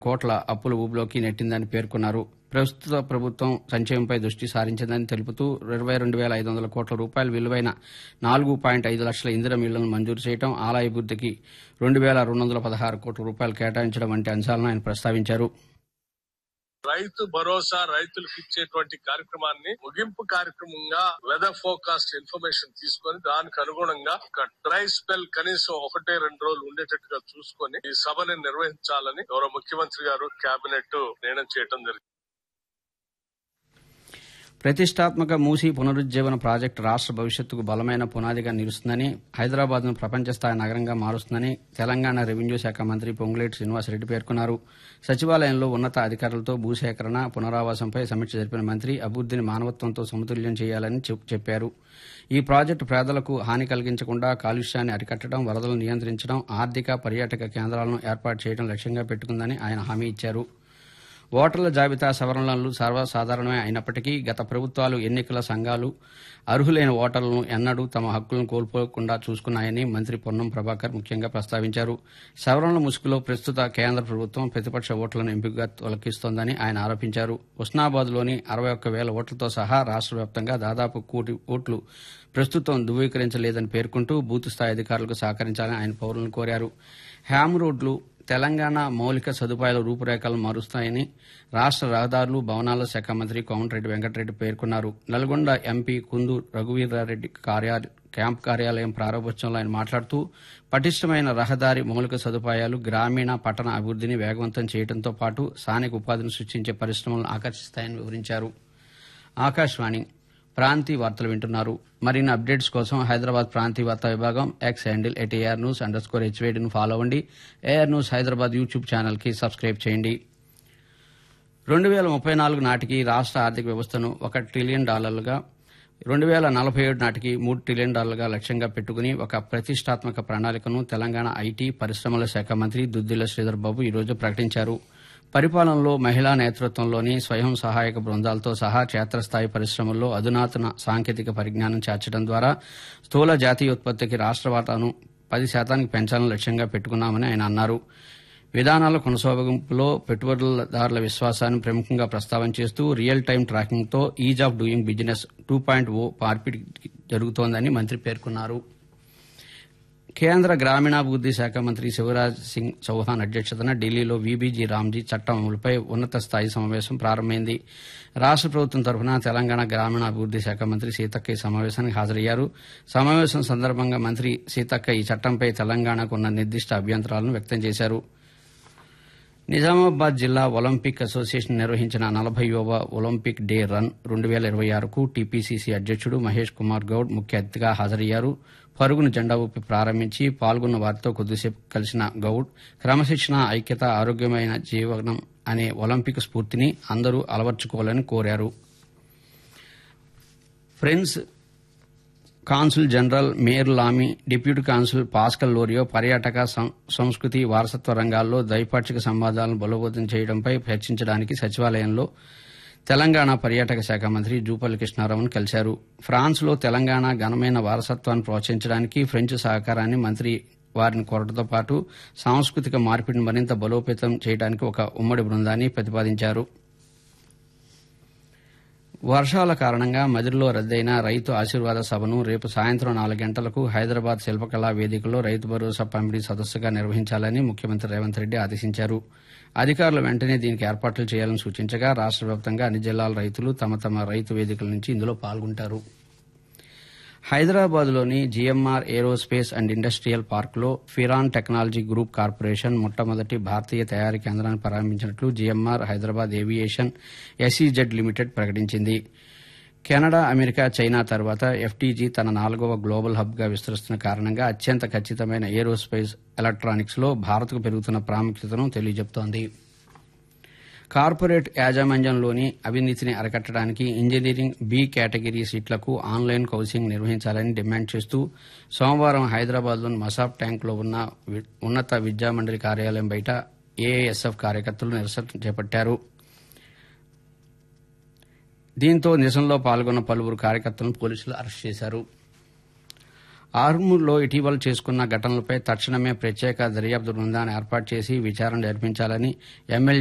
కోట్ల అప్పుల ఊబిలోకి నెట్టిందని పేర్కొన్నారు ప్రస్తుత ప్రభుత్వం సంక్షేమంపై దృష్టి సారించిందని తెలుపుతూ ఇరవై రెండు వేల ఐదు వందల కోట్ల రూపాయల విలువైన నాలుగు పాయింట్ ఐదు లక్షల ఇందిర మిళ్లను మంజూరు చేయడం ఆలయాభివృద్దికి రెండు వేల రెండు వందల పదహారు కోట్ల రూపాయలు కేటాయించడం వంటి అంశాలను ఆయన ప్రస్తావించారు రైతు భరోసా రైతులకు ఇచ్చేటువంటి కార్యక్రమాన్ని ముగింపు కార్యక్రమంగా వెదర్ ఫోకాస్ట్ ఇన్ఫర్మేషన్ తీసుకొని దానికి అనుగుణంగా ఒక డ్రై స్పెల్ కనీసం ఒకటే రెండు రోజులు ఉండేటట్టుగా చూసుకొని ఈ సభని నిర్వహించాలని గౌరవ ముఖ్యమంత్రి గారు కేబినెట్ నిర్ణయం చేయడం జరిగింది ప్రతిష్టాత్మక మూసీ పునరుజ్జీవన ప్రాజెక్టు రాష్ట్ర భవిష్యత్తుకు బలమైన పునాదిగా నిలుస్తుందని హైదరాబాద్ను ప్రపంచ స్థాయి నగరంగా మారుస్తుందని తెలంగాణ రెవెన్యూ శాఖ మంత్రి పొంగులేటి శ్రీనివాసరెడ్డి పేర్కొన్నారు సచివాలయంలో ఉన్నత అధికారులతో భూసేకరణ పునరావాసంపై సమీక్ష జరిపిన మంత్రి అభివృద్దిని మానవత్వంతో సమతుల్యం చేయాలని చెప్- చెప్పారు ఈ ప్రాజెక్టు పేదలకు హాని కలిగించకుండా కాలుష్యాన్ని అరికట్టడం వరదలను నియంత్రించడం ఆర్థిక పర్యాటక కేంద్రాలను ఏర్పాటు చేయడం లక్ష్యంగా పెట్టుకుందని ఆయన హామీ ఇచ్చారు ఓటర్ల జాబితా సవరణలు సర్వసాధారణమే అయినప్పటికీ గత ప్రభుత్వాలు ఎన్నికల సంఘాలు అర్హులైన ఓటర్లను ఎన్నడూ తమ హక్కులను కోల్పోకుండా చూసుకున్నాయని మంత్రి పొన్నం ప్రభాకర్ ముఖ్యంగా ప్రస్తావించారు సవరణల ముసుగులో ప్రస్తుత కేంద్ర ప్రభుత్వం ప్రతిపక్ష ఓట్లను ఎంపికగా తొలగిస్తోందని ఆయన ఆరోపించారు ఉస్నాబాద్లోని అరవై ఒక్క వేల ఓట్లతో సహా రాష్ట్ర వ్యాప్తంగా దాదాపు కోటి ఓట్లు ప్రస్తుతం ధృవీకరించలేదని పేర్కొంటూ బూత్ స్థాయి అధికారులకు సహకరించాలని ఆయన పౌరులను కోరారు హ్యామ్ రోడ్లు తెలంగాణ మౌలిక సదుపాయాల రూపురేఖలను మారుస్తాయని రాష్ట్ర రహదారులు భవనాల శాఖ మంత్రి కోమటిరెడ్డి వెంకటరెడ్డి పేర్కొన్నారు నల్గొండ ఎంపీ కుందు రఘువీరారెడ్డి కార్యాలయ క్యాంప్ కార్యాలయం ప్రారంభోత్సవంలో ఆయన మాట్లాడుతూ పటిష్టమైన రహదారి మౌలిక సదుపాయాలు గ్రామీణ పట్టణ అభివృద్దిని వేగవంతం చేయడంతో పాటు స్థానిక ఉపాధిని సృష్టించే పరిశ్రమలను ఆకర్షిస్తాయని వివరించారు ఆకాశవాణి ప్రాంతీయ వార్తలు వింటున్నారు మరిన్ని అప్డేట్స్ కోసం హైదరాబాద్ ప్రాంతీయ వార్తా విభాగం X handle at AR news underscore హెచ్వేడిను ఫాలో అవ్వండి AR news Hyderabad YouTube channel కి సబ్స్క్రైబ్ చేయండి రెండు వేల ముప్పై నాలుగు నాటికి రాష్ట్ర ఆర్థిక వ్యవస్థను ఒక ట్రిలియన్ డాలర్లుగా రెండు వేల నలభై ఏడు నాటికి మూడు ట్రిలియన్ డాలర్లుగా లక్ష్యంగా పెట్టుకుని ఒక ప్రతిష్టాత్మక ప్రణాళికను తెలంగాణ ఐటీ పరిశ్రమల శాఖ మంత్రి దుద్దిల శ్రీధర్ బాబు ఈరోజు ప్రకటించారు పరిపాలనలో మహిళా నేతృత్వంలోని స్వయం సహాయక బృందాలతో సహా క్షేత్రస్థాయి పరిశ్రమల్లో అధునాతన సాంకేతిక పరిజ్ఞానం చేర్చడం ద్వారా స్థూల జాతీయోత్పత్తికి రాష్ట్ర వాటాను పది శాతానికి పెంచాలని లక్ష్యంగా పెట్టుకున్నామని ఆయన అన్నారు విధానాల కొనసాగింపులో పెట్టుబడుదారుల విశ్వాసాన్ని ప్రముఖంగా ప్రస్తావన చేస్తూ రియల్ టైం ట్రాకింగ్తో ease of doing business two point O మార్పిడి జరుగుతోందని మంత్రి పేర్కొన్నారు కేంద్ర గ్రామీణాభివృద్ది శాఖ మంత్రి శివరాజ్ సింగ్ చౌహాన్ అధ్యక్షతన ఢిల్లీలో వీబీజీ రామ్జీ చట్టం అమలుపై ఉన్నత స్థాయి సమావేశం ప్రారంభమైంది రాష్ట్ర ప్రభుత్వం తరఫున తెలంగాణ గ్రామీణాభివృద్ది శాఖ మంత్రి సీతక్క ఈ సమావేశానికి హాజరయ్యారు సమావేశం సందర్భంగా మంత్రి సీతక్క ఈ చట్టంపై తెలంగాణకు ఉన్న నిర్దిష్ట అభ్యంతరాలను వ్యక్తం చేశారు నిజామాబాద్ జిల్లా ఒలింపిక్ అసోసియేషన్ నిర్వహించిన నలభైవ ఒలింపిక్ డే రన్ రెండు వేల ఇరవై ఆరుకు టీపీసీసీ అధ్యక్షుడు మహేష్ కుమార్ గౌడ్ ముఖ్య అతిథిగా హాజరయ్యారు పరుగును జెండా ఊపి ప్రారంభించి పాల్గొన్న వారితో కొద్దిసేపు కలిసిన గౌడ్ క్రమశిక్షణ ఐక్యత ఆరోగ్యమైన జీవనం అనే ఒలింపిక్ స్ఫూర్తిని అందరూ అలవర్చుకోవాలని కోరారు French consul general Mayer Lamy deputy consul Pascal Loriot పర్యాటక సం- సంస్కృతి వారసత్వ రంగాల్లో ద్వైపాక్షిక సంబంధాలను బలోపేతం చేయడంపై చర్చించడానికి సచివాలయంలో తెలంగాణ పర్యాటక శాఖ మంత్రి జూపల్లి కృష్ణారావును కలిశారు ఫ్రాన్స్లో తెలంగాణ ఘనమైన వారసత్వాన్ని ప్రోత్సహించడానికి ఫ్రెంచ్ సహకారాన్ని మంత్రి వారిని కోరడంతో పాటు సాంస్కృతిక మార్పిడిని మరింత బలోపేతం చేయడానికి ఒక ఉమ్మడి బృందాన్ని ప్రతిపాదించారు వర్షాల కారణంగా మదిరిలో రద్దయిన రైతు ఆశీర్వాద సభను రేపు సాయంత్రం నాలుగు గంటలకు హైదరాబాద్ శిల్పకళా వేదికలో రైతు భరోసా పంపిణీ సదస్సుగా నిర్వహించాలని ముఖ్యమంత్రి రేవంత్ రెడ్డి ఆదేశించారు అధికారులు వెంటనే దీనికి ఏర్పాట్లు చేయాలని సూచించగా రాష్ట్ర వ్యాప్తంగా అన్ని జిల్లాల రైతులు తమ తమ రైతు వేదికల నుంచి ఇందులో పాల్గొంటారు హైదరాబాద్లోని జీఎంఆర్ ఏరోస్పేస్ అండ్ ఇండస్ట్రియల్ పార్కులో ఫిరాన్ టెక్నాలజీ గ్రూప్ కార్పొరేషన్ మొట్టమొదటి భారతీయ తయారీ కేంద్రాన్ని ప్రారంభించినట్లు GMR Hyderabad aviation SEZ limited ప్రకటించింది కెనడా అమెరికా చైనా తర్వాత ఎఫ్టీజీ తన నాలుగవ గ్లోబల్ హబ్గా విస్తరిస్తున్న కారణంగా అత్యంత ఖచ్చితమైన ఏరోస్పేస్ ఎలక్ట్రానిక్స్ లో భారత్కు పెరుగుతున్న ప్రాముఖ్యతను తెలియజెప్తోంది కార్పొరేట్ యాజమాన్యంలోని అవినీతిని అరికట్టడానికి ఇంజనీరింగ్ బి కేటగిరీ సీట్లకు ఆన్లైన్ కౌన్సిలింగ్ నిర్వహించాలని డిమాండ్ చేస్తూ సోమవారం హైదరాబాద్లోని మసాబ్ ట్యాంక్లో ఉన్న వి- ఉన్నత విద్యామండలి కార్యాలయం బయట ఏఐఎస్ఎఫ్ కార్యకర్తలు నిరసన చేపట్టారు దీంతో నిరసనలో పాల్గొన్న పలువురు కార్యకర్తలను పోలీసులు అరెస్ట్ చేశారు ఆర్మూర్లో ఇటీవల చేసుకున్న ఘటనలపై తక్షణమే ప్రత్యేక దర్యాప్తు బృందాన్ని ఏర్పాటు చేసి విచారణ జరిపించాలని ఎమ్మెల్యే